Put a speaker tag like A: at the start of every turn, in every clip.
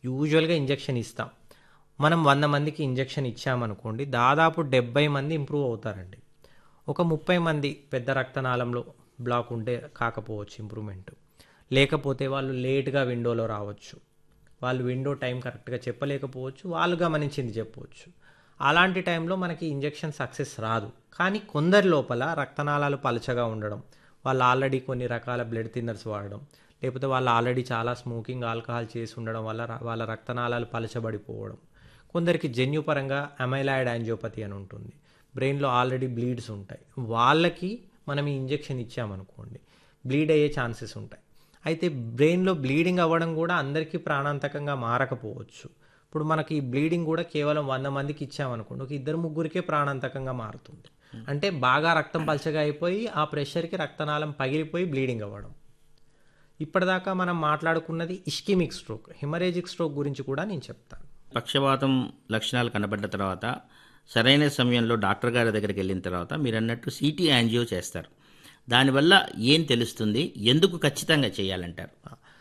A: యూజువల్గా ఇంజెక్షన్ ఇస్తాం మనం వంద మందికి ఇంజెక్షన్ ఇచ్చామనుకోండి దాదాపు డెబ్బై మంది ఇంప్రూవ్ అవుతారండి ఒక ముప్పై మంది పెద్ద రక్తనాళంలో బ్లాక్ ఉంటే కాకపోవచ్చు ఇంప్రూవ్మెంట్ లేకపోతే వాళ్ళు లేట్గా విండోలో రావచ్చు వాళ్ళు విండో టైం కరెక్ట్గా చెప్పలేకపోవచ్చు వాళ్ళు గమనించింది చెప్పవచ్చు అలాంటి టైంలో మనకి ఇంజెక్షన్ సక్సెస్ రాదు కానీ కొందరి లోపల రక్తనాళాలు పలచగా ఉండడం వాళ్ళు ఆల్రెడీ కొన్ని రకాల బ్లడ్ థిన్నర్స్ వాడడం లేకపోతే వాళ్ళు ఆల్రెడీ చాలా స్మోకింగ్ ఆల్కహాల్ చేసి ఉండడం వల్ల ర- వాళ్ళ రక్తనాళాలు పలచబడిపోవడం కొందరికి జన్యుపరంగా అమైలాయిడ్ యాంజియోపతి అని ఉంటుంది బ్రెయిన్లో ఆల్రెడీ బ్లీడ్స్ ఉంటాయి వాళ్ళకి మనం ఈ ఇంజెక్షన్ ఇచ్చామనుకోండి బ్లీడ్ అయ్యే ఛాన్సెస్ ఉంటాయి అయితే బ్రెయిన్లో బ్లీడింగ్ అవ్వడం కూడా అందరికీ ప్రాణాంతకంగా మారకపోవచ్చు ఇప్పుడు మనకి ఈ బ్లీడింగ్ కూడా కేవలం వంద మందికి ఇచ్చామనుకోండి ఒక ఇద్దరు ముగ్గురికే ప్రాణాంతకంగా మారుతుంది అంటే బాగా రక్తం పలచగా అయిపోయి ఆ ప్రెషర్కి రక్తనాళం పగిలిపోయి బ్లీడింగ్ అవ్వడం ఇప్పటిదాకా మనం మాట్లాడుకున్నది ఇష్కిమిక్ స్ట్రోక్ హెమరేజిక్ స్ట్రోక్ గురించి కూడా నేను చెప్తాను
B: పక్షవాతం లక్షణాలు కనబడ్డ తర్వాత సరైన సమయంలో డాక్టర్ గారి దగ్గరికి వెళ్ళిన తర్వాత మీరు అన్నట్టు సిటీ యాంజియో చేస్తారు దానివల్ల ఏం తెలుస్తుంది ఎందుకు ఖచ్చితంగా చేయాలంటారు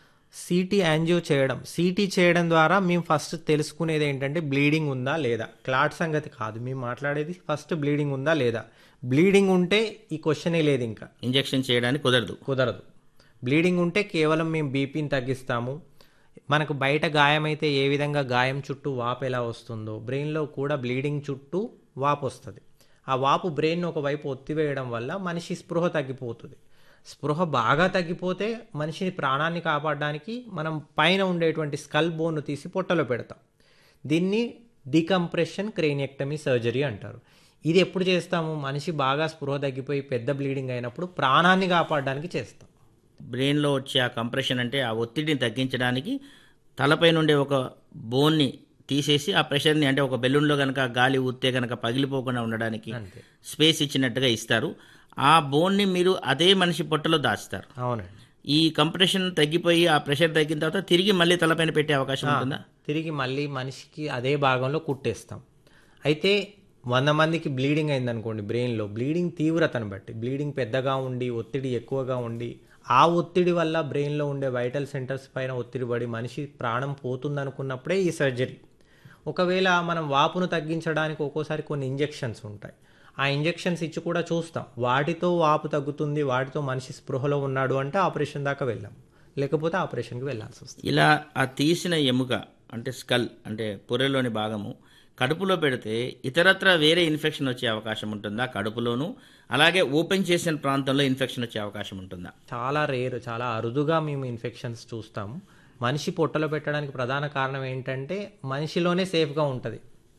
A: సిటీ యాంజియో చేయడం సిటీ చేయడం ద్వారా మేము ఫస్ట్ తెలుసుకునేది ఏంటంటే బ్లీడింగ్ ఉందా లేదా క్లాట్ సంగతి కాదు మేము మాట్లాడేది ఫస్ట్ బ్లీడింగ్ ఉందా లేదా బ్లీడింగ్ ఉంటే ఈ క్వశ్చనే లేదు ఇంకా
B: ఇంజెక్షన్ చేయడానికి కుదరదు
A: కుదరదు బ్లీడింగ్ ఉంటే కేవలం మేము బీపీని తగ్గిస్తాము మనకు బయట గాయం అయితే ఏ విధంగా గాయం చుట్టూ వాపు ఎలా వస్తుందో బ్రెయిన్లో కూడా బ్లీడింగ్ చుట్టూ వాపు వస్తుంది ఆ వాపు బ్రెయిన్ ఒకవైపు ఒత్తివేయడం వల్ల మనిషి స్పృహ తగ్గిపోతుంది స్పృహ బాగా తగ్గిపోతే మనిషిని ప్రాణాన్ని కాపాడడానికి మనం పైన ఉండేటువంటి స్కల్ బోన్ను తీసి పొట్టలో పెడతాం దీన్ని డికంప్రెషన్ క్రేనియక్టమీ సర్జరీ అంటారు ఇది ఎప్పుడు చేస్తాము మనిషి బాగా స్పృహ తగ్గిపోయి పెద్ద బ్లీడింగ్ అయినప్పుడు ప్రాణాన్ని కాపాడడానికి చేస్తాం
B: బ్రెయిన్లో వచ్చే ఆ కంప్రెషన్ అంటే ఆ ఒత్తిడిని తగ్గించడానికి తలపై నుండి ఒక బోన్ని తీసేసి ఆ ప్రెషర్ని అంటే ఒక బెలూన్లో కనుక గాలి ఊస్తే కనుక పగిలిపోకుండా ఉండడానికి
A: అంతే
B: స్పేస్ ఇచ్చినట్టుగా ఇస్తారు ఆ బోన్ని మీరు అదే మనిషి పొట్టలో దాస్తారు
A: అవునండి
B: ఈ కంప్రెషన్ తగ్గిపోయి ఆ ప్రెషర్ తగ్గిన తర్వాత తిరిగి మళ్ళీ తలపైన పెట్టే అవకాశం ఉంటుందా
A: తిరిగి మళ్ళీ మనిషికి అదే భాగంలో కుట్టేస్తాం అయితే వంద మందికి బ్లీడింగ్ అయిందనుకోండి బ్రెయిన్లో బ్లీడింగ్ తీవ్రతను బట్టి బ్లీడింగ్ పెద్దగా ఉండి ఒత్తిడి ఎక్కువగా ఉండి ఆ ఒత్తిడి వల్ల బ్రెయిన్లో ఉండే వైటల్ సెంటర్స్ పైన ఒత్తిడి పడి మనిషి ప్రాణం పోతుందనుకున్నప్పుడే ఈ సర్జరీ ఒకవేళ మనం వాపును తగ్గించడానికి ఒక్కోసారి కొన్ని ఇంజెక్షన్స్ ఉంటాయి ఆ ఇంజెక్షన్స్ ఇచ్చి కూడా చూస్తాం వాటితో వాపు తగ్గుతుంది వాటితో మనిషి స్పృహలో ఉన్నాడు అంటే ఆపరేషన్ దాకా వెళ్ళాం లేకపోతే ఆపరేషన్కి వెళ్ళాల్సి వస్తుంది
B: ఇలా ఆ తీసిన ఎముక అంటే స్కల్ అంటే పొరెలోని భాగము కడుపులో పెడితే ఇతరత్ర వేరే ఇన్ఫెక్షన్ వచ్చే అవకాశం ఉంటుందా కడుపులోను అలాగే ఓపెన్ చేసిన ప్రాంతంలో ఇన్ఫెక్షన్ వచ్చే అవకాశం ఉంటుందా
A: చాలా రేర్ చాలా అరుదుగా మేము ఇన్ఫెక్షన్స్ చూస్తాము మనిషి పొట్టలో పెట్టడానికి ప్రధాన కారణం ఏంటంటే మనిషిలోనే సేఫ్గా ఉంటుంది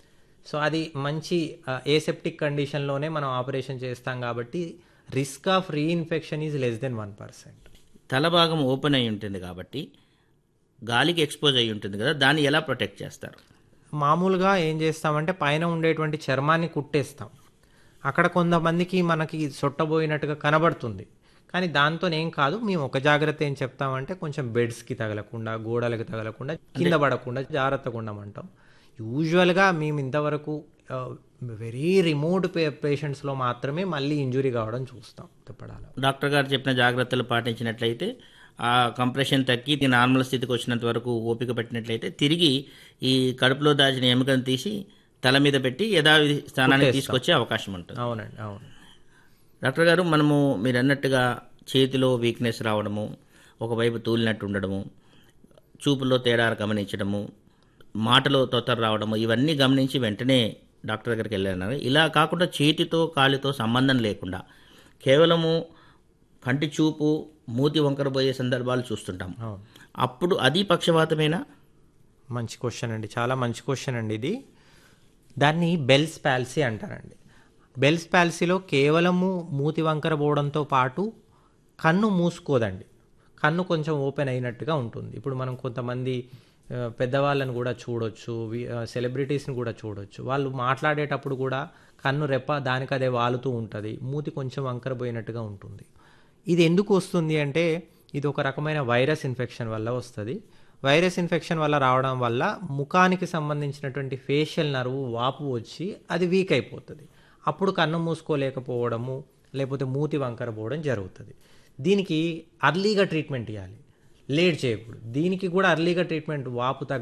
A: సో అది మంచి ఏసెప్టిక్ కండిషన్లోనే మనం ఆపరేషన్ చేస్తాం కాబట్టి risk of reinfection is less than one percent
B: తల భాగం ఓపెన్ అయి ఉంటుంది కాబట్టి గాలికి ఎక్స్పోజ్ అయి ఉంటుంది కదా దాన్ని ఎలా ప్రొటెక్ట్ చేస్తారు
A: మామూలుగా ఏం చేస్తామంటే పైన ఉండేటువంటి చర్మాన్ని కుట్టేస్తాం అక్కడ కొంతమందికి మనకి సొట్టబోయినట్టుగా కనబడుతుంది కానీ దాంతో ఏం కాదు మేము ఒక జాగ్రత్త ఏం చెప్తామంటే కొంచెం బెడ్స్కి తగలకుండా గోడలకు తగలకుండా కింద పడకుండా జాగ్రత్తగా ఉండమంటాం యూజువల్గా మేము ఇంతవరకు వెరీ రిమోట్ పే పేషెంట్స్లో మాత్రమే మళ్ళీ ఇంజురీ కావడం చూస్తాం తిప్పడాలో
B: డాక్టర్ గారు చెప్పిన జాగ్రత్తలు పాటించినట్లయితే ఆ కంప్రెషన్ తగ్గి ఇది నార్మల్ స్థితికి వచ్చినంత వరకు ఓపిక పెట్టినట్లయితే తిరిగి ఈ కడుపులో దాచిన ఎముకను తీసి తల మీద పెట్టి యథావిధి స్థానానికి తీసుకొచ్చే అవకాశం ఉంటుంది
A: అవునండి అవును
B: డాక్టర్ గారు మనము మీరు అన్నట్టుగా చేతిలో వీక్నెస్ రావడము ఒకవైపు తూలినట్టు ఉండడము చూపులో తేడాలు గమనించడము మాటలో తొత్తర రావడము ఇవన్నీ గమనించి వెంటనే డాక్టర్ దగ్గరికి వెళ్ళాను ఇలా కాకుండా చేతితో కాలితో సంబంధం లేకుండా కేవలము కంటి చూపు మూతి వంకర పోయే సందర్భాలు చూస్తుంటాం
A: అవును
B: అప్పుడు అది పక్షవాతమేనా
A: మంచి క్వశ్చన్ అండి చాలా మంచి క్వశ్చన్ అండి ఇది దాన్ని బెల్స్ ప్యాల్సీ అంటారండి బెల్స్ ప్యాల్సీలో కేవలము మూతి వంకర పోవడంతో పాటు కన్ను మూసుకోదండి కన్ను కొంచెం ఓపెన్ అయినట్టుగా ఉంటుంది ఇప్పుడు మనం కొంతమంది ఆ, పెద్దవాళ్ళని కూడా చూడొచ్చు వి- ఆ, సెలబ్రిటీస్ని కూడా చూడొచ్చు వాళ్ళు మాట్లాడేటప్పుడు కూడా కన్ను రెప్ప దానికి అదే వాలుతూ ఉంటుంది మూతి కొంచెం వంకరపోయినట్టుగా ఉంటుంది ఇది ఎందుకు వస్తుంది అంటే ఇది ఒక రకమైన వైరస్ ఇన్ఫెక్షన్ వల్ల వస్తుంది వైరస్ ఇన్ఫెక్షన్ వల్ల రావడం వల్ల ముఖానికి సంబంధించినటువంటి ఫేషియల్ నర్వ్ వాపు వచ్చి అది వీక్ అయిపోతుంది అప్పుడు కన్ను మూసుకోలేకపోవడము లేకపోతే మూతి వంకర పోవడం జరుగుతుంది దీనికి అర్లీగా ట్రీట్మెంట్ ఇవ్వాలి లేట్ చేయకూడదు దీనికి కూడా అర్లీగా ట్రీట్మెంట్ వాపు తగ్గ